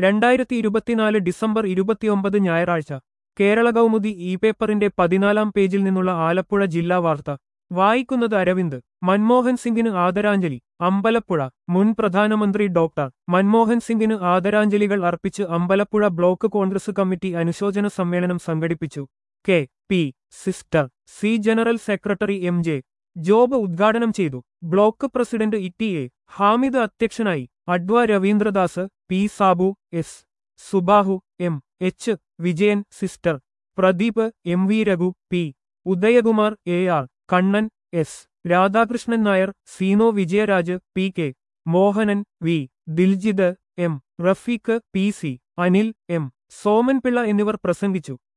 രണ്ടായിരത്തി ഇരുപത്തിനാല് ഡിസംബർ ഇരുപത്തിയൊമ്പത് ഞായറാഴ്ച കേരള കൗമുദി ഇ പേപ്പറിന്റെ പതിനാലാം പേജിൽ നിന്നുള്ള ആലപ്പുഴ ജില്ലാ വാർത്ത വായിക്കുന്നത് അരവിന്ദ് മൻമോഹൻ സിംഗിന് ആദരാഞ്ജലി അമ്പലപ്പുഴ മുൻ പ്രധാനമന്ത്രി ഡോക്ടർ മൻമോഹൻ സിംഗിന് ആദരാഞ്ജലികൾ അർപ്പിച്ച് അമ്പലപ്പുഴ ബ്ലോക്ക് കോൺഗ്രസ് കമ്മിറ്റി അനുശോചന സമ്മേളനം സംഘടിപ്പിച്ചു K P sister C general secretary M J Job ഉദ്ഘാടനം ചെയ്തു block president E A Hamid അധ്യക്ഷനായി adv Raveendradas P Sabu S Subahu M H Vijayan sister Pradeep M V Raghu P Udayakumar A R Kannan S Radhakrishnan Nair Seeno Vijayaraj P K Mohanan V Diljith M Rafeeq P C Anil M Somanpillai എന്നിവർ പ്രസംഗിച്ചു